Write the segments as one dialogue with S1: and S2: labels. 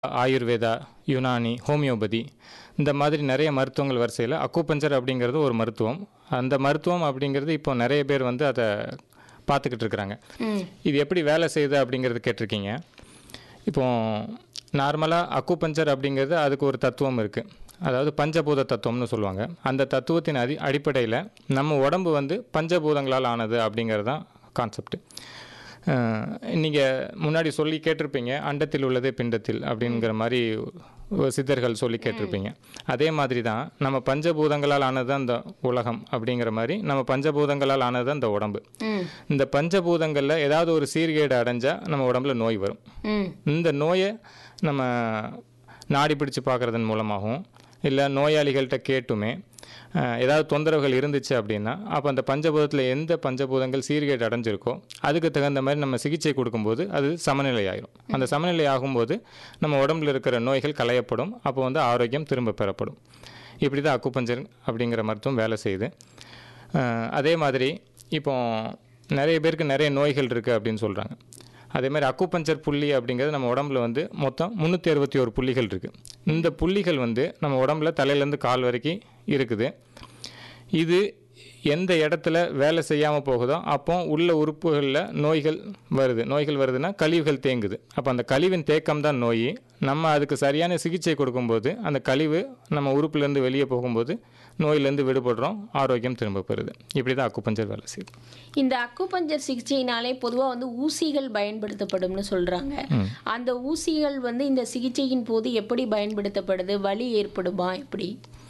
S1: Ayurveda Unani homeopathy இந்த மாதிரி நிறைய மருத்துவங்கள் வரிசையில் அக்குபஞ்சர் அப்படிங்கிறது ஒரு மருத்துவம் அந்த மருத்துவம் அப்படிங்கிறது இப்போ நிறைய பேர் வந்து அதை பார்த்துக்கிட்டு இருக்கிறாங்க
S2: ம்
S1: இது எப்படி வேலை செய்யுது அப்படிங்கிறது கேட்டிருக்கீங்க இப்போ நார்மலாக அக்குபஞ்சர் அப்படிங்கிறது அதுக்கு ஒரு தத்துவம் இருக்குது அதாவது பஞ்சபூத தத்துவம்னு சொல்லுவாங்க அந்த தத்துவத்தின் அடி அடிப்படையில் நம்ம உடம்பு வந்து பஞ்சபூதங்களால் ஆனது அப்படிங்கிறது தான் கான்செப்ட் நீங்கள் முன்னாடி சொல்லி கேட்டிருப்பீங்க அண்டத்தில் உள்ளது பிண்டத்தில் அப்படிங்கிற மாதிரி ஒரு சித்தர்கள் சொல்லி கேட்டிருப்பீங்க அதே மாதிரி தான் நம்ம பஞ்சபூதங்களால் ஆனது அந்த உலகம் அப்படிங்கிற மாதிரி நம்ம பஞ்சபூதங்களால் ஆனது அந்த உடம்பு
S2: ம்
S1: இந்த பஞ்சபூதங்களில் ஏதாவது ஒரு சீர்கேடு அடைஞ்சால் நம்ம உடம்புல நோய் வரும்
S2: ம்
S1: இந்த நோயை நம்ம நாடி பிடிச்சு பார்க்குறதன் மூலமாகவும் இல்லை நோயாளிகள்கிட்ட கேட்டுமே அஹ், ஏதாவது தொந்தரவுகள் இருந்துச்சு அப்படின்னா அப்போ அந்த பஞ்சபூதத்தில் எந்த பஞ்சபூதங்கள் சீர்கேடு அடைஞ்சிருக்கோ அதுக்கு தகுந்த மாதிரி நம்ம சிகிச்சை கொடுக்கும்போது அது சமநிலை ஆயிரும் அந்த சமநிலை ஆகும்போது நம்ம உடம்புல இருக்கிற நோய்கள் களையப்படும் அப்போ வந்து ஆரோக்கியம் திரும்ப பெறப்படும் இப்படி தான் அக்குபஞ்சர் அப்படிங்கிற மருத்துவம் வேலை செய்யுது அஹ், அதே மாதிரி இப்போ நிறைய பேருக்கு நிறைய நோய்கள் இருக்குது அப்படின்னு சொல்கிறாங்க அதே மாதிரி அக்குபஞ்சர் புள்ளி அப்படிங்கிறது நம்ம உடம்புல வந்து மொத்தம் முந்நூற்றி அறுபத்தி ஒரு புள்ளிகள் இருக்குது இந்த புள்ளிகள் வந்து நம்ம உடம்புல தலையிலேருந்து கால் வரைக்கும் இருக்குது இது எந்த இடத்துல வேலை செய்யாமல் போகுதோ அப்போ உள்ள உறுப்புகளில் நோய்கள் வருது நோய்கள் வருதுன்னா கழிவுகள் தேங்குது அப்போ அந்த கழிவின் தேக்கம் தான் நோய் நம்ம அதுக்கு சரியான சிகிச்சை கொடுக்கும்போது அந்த கழிவு நம்ம உறுப்புலேருந்து வெளியே போகும்போது நோயிலேருந்து விடுபடுறோம் ஆரோக்கியம் திரும்ப பெறுது இப்படி தான் அக்குபஞ்சர் வேலை செய்யுது
S2: இந்த அக்குபஞ்சர் சிகிச்சையினாலே பொதுவாக வந்து ஊசிகள் பயன்படுத்தப்படும்னு சொல்றாங்க அந்த ஊசிகள் வந்து இந்த சிகிச்சையின் போது எப்படி பயன்படுத்தப்படுது வலி ஏற்படுமா எப்படி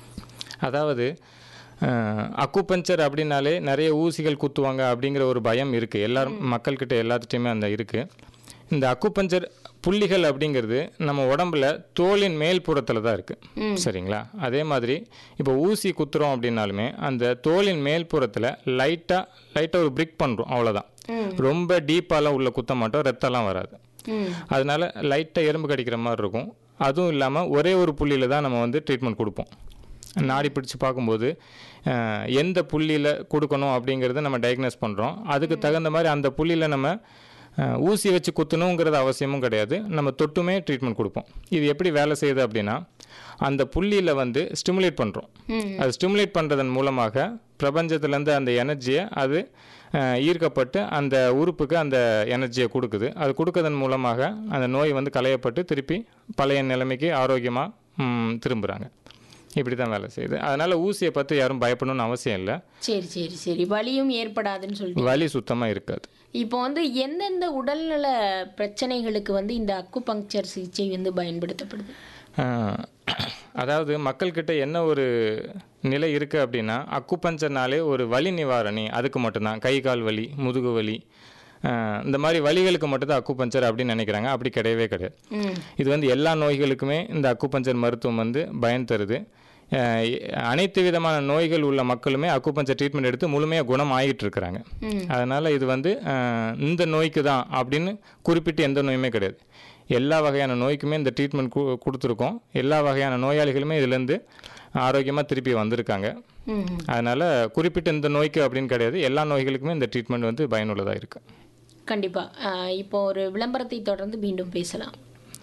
S1: அதாவது அஹ், அக்குபஞ்சர் அப்படின்னாலே நிறைய ஊசிகள் குத்துவாங்க அப்படிங்கிற ஒரு பயம் இருக்குது எல்லாரும் மக்கள்கிட்ட எல்லாத்துட்டையுமே அந்த இருக்குது இந்த அக்குபஞ்சர் புள்ளிகள் அப்படிங்கிறது நம்ம உடம்புல தோலின் மேல் புறத்தில் தான் இருக்குது சரிங்களா அதே மாதிரி இப்போ ஊசி குத்துறோம் அப்படின்னாலுமே அந்த தோலின் மேல் புறத்தில் லைட்டாக லைட்டாக ஒரு பிரிக் பண்ணுறோம் அவ்வளோதான் ரொம்ப டீப்பாலாம் உள்ள குத்த மாட்டோம் ரத்தம்லாம் வராது
S2: ம்
S1: அதனால லைட்டாக எறும்பு கடிக்கிற மாதிரி இருக்கும் அதுவும் இல்லாமல் ஒரே ஒரு புள்ளியில் தான் நம்ம வந்து ட்ரீட்மெண்ட் கொடுப்போம் நாடி பிடிச்சு பார்க்கும்போது அஹ், எந்த புள்ளியில் கொடுக்கணும் அப்படிங்கிறத நம்ம டயக்னோஸ் பண்ணுறோம் அதுக்கு தகுந்த மாதிரி அந்த புள்ளியில் நம்ம அஹ், ஊசி வச்சு குத்தணுங்கிறது அவசியமும் கிடையாது நம்ம தொட்டுமே ட்ரீட்மெண்ட் கொடுப்போம் இது எப்படி வேலை செய்யுது அப்படின்னா அந்த புள்ளியில் வந்து ஸ்டிமுலேட் பண்ணுறோம்
S2: ம்
S1: அது ஸ்டிமுலேட் பண்ணுறதன் மூலமாக பிரபஞ்சத்துலேருந்து அந்த எனர்ஜியை அது அஹ், ஈர்க்கப்பட்டு அந்த உறுப்புக்கு அந்த எனர்ஜியை கொடுக்குது அது கொடுக்கறதன் மூலமாக அந்த நோய் வந்து களையப்பட்டு திருப்பி பழைய நிலைமைக்கு ஆரோக்கியமாக திரும்புகிறாங்க இப்படி தான் வேலை செய்யுது அதனால் ஊசியை பார்த்து யாரும் பயப்படணும்னு அவசியம் இல்லை
S2: சரி சரி சரி வலியும் ஏற்படாதுன்னு சொல்லிட்டு
S1: வலி சுத்தமாக இருக்காது
S2: இப்போ வந்து எந்தெந்த உடல்நல பிரச்சனைகளுக்கு வந்து இந்த அக்குபங்க்சர் சிகிச்சை வந்து பயன்படுத்தப்படுது
S1: அஹ், அதாவது மக்கள்கிட்ட என்ன ஒரு நிலை இருக்குது அப்படின்னா அக்குபஞ்சர்னாலே ஒரு வலி நிவாரணி அதுக்கு மட்டும்தான் கை கால் வலி முதுகு வலி அஹ், இந்த மாதிரி வலிகளுக்கு மட்டும்தான் அக்குபஞ்சர் அப்படின்னு நினைக்கிறாங்க அப்படி கிடையவே கிடையாது
S2: ம்
S1: இது வந்து எல்லா நோய்களுக்குமே இந்த அக்குபஞ்சர் மருத்துவம் வந்து பயன் தருது அஹ், அனைத்து விதமான நோய்கள் உள்ள மக்களுமே அக்குபஞ்சர் ட்ரீட்மெண்ட் எடுத்து முழுமையாக குணம் ஆகிட்டு இருக்கிறாங்க
S2: ம்
S1: அதனால் இது வந்து அஹ், இந்த நோய்க்கு தான் அப்படின்னு குறிப்பிட்டு எந்த நோயுமே கிடையாது எல்லா வகையான நோய்க்குமே இந்த ட்ரீட்மெண்ட் கு கொடுத்துருக்கோம் எல்லா வகையான நோயாளிகளுமே இதுலேருந்து ஆரோக்கியமாக திருப்பி வந்திருக்காங்க
S2: ம்
S1: அதனால் குறிப்பிட்ட இந்த நோய்க்கு அப்படின்னு கிடையாது எல்லா நோய்களுக்குமே இந்த ட்ரீட்மெண்ட் வந்து பயனுள்ளதாக இருக்குது
S2: கண்டிப்பா ஆஹ் இப்போ ஒரு விளம்பரத்தை தொடர்ந்து மீண்டும் பேசலாம்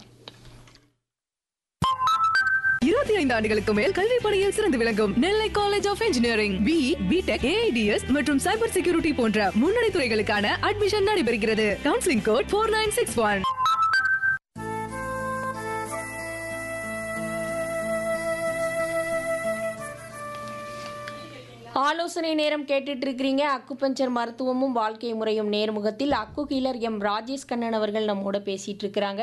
S3: இருபத்தி ஐந்து ஆண்டுகளுக்கு மேல் கல்வி பணியில் சிறந்து விளங்கும் Nellai college of engineering B BTech AIDS மற்றும் சைபர் செக்யூரிட்டி போன்ற முன்னணி துறைகளுக்கான அட்மிஷன் நடைபெறுகிறது counselling code four nine six one
S2: ஆலோசனை நேரம் கேட்டுட்டு இருக்கிறீங்க அக்குபஞ்சர் மருத்துவமும் வாழ்க்கை முறையும் நேர்முகத்தில் அக்கு கீலர் எம் ராஜேஷ் கண்ணன் அவர்கள் நம்மோட பேசிட்டு இருக்கிறாங்க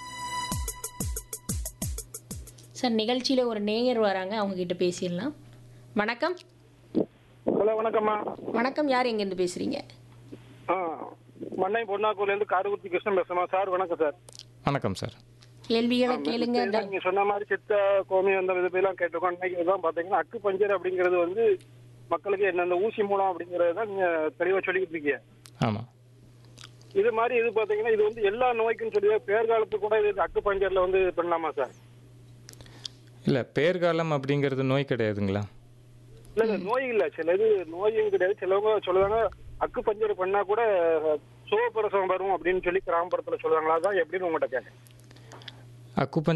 S2: சார் நிகழ்ச்சியில ஒரு நேயர் வராங்க அவங்க கிட்ட பேசிடலாம் வணக்கம்
S4: ஹலோ வணக்கம்மா
S2: வணக்கம் யார் எங்கேருந்து பேசுறீங்க
S4: ஆ மண்ணை பொன்னாக்கூர்லேருந்து காரகுத்தி கிருஷ்ணன் பேசுமா சார் வணக்கம் சார்
S1: வணக்கம் சார்
S2: கேள்விகளை கேளுங்க ட-
S4: நீங்க சொன்ன மாதிரி சித்த கோமி அந்த விதப்பெல்லாம் கேட்டிருக்கோம் இன்னைக்கு தான் பாத்தீங்கன்னா அக்கு பஞ்சர் அப்படிங்கிறது வந்து மக்களுக்கு என்னென்ன ஊசி மூலம் அப்படிங்கறது தான் நீங்க தெளிவா சொல்லிக்கிட்டு இருக்கீங்க
S1: ஆமாம்
S4: இது மாதிரி இது பாத்தீங்கன்னா இது வந்து எல்லா நோய்க்கும் சொல்லி பேர்காலத்துக்கு கூட இது அக்கு பஞ்சர்ல வந்து பண்ணலாமா சார்
S1: இல்லை பேர்காலம் அப்படிங்கிறது நோய் கிடையாதுங்களா
S4: இல்ல இல்ல நோய் இல்ல சில இது நோயும் கிடையாது சிலவங்க சொல்லுவாங்க அக்கு பஞ்சர் பண்ணா கூட சுகப்பிரசவம் வரும் அப்படின்னு சொல்லி கிராமப்புறத்துல சொல்லுவாங்களா அதான் எப்படின்னு உங்கள்கிட்ட கேட்டேன்
S1: அக்குபஞ்சர்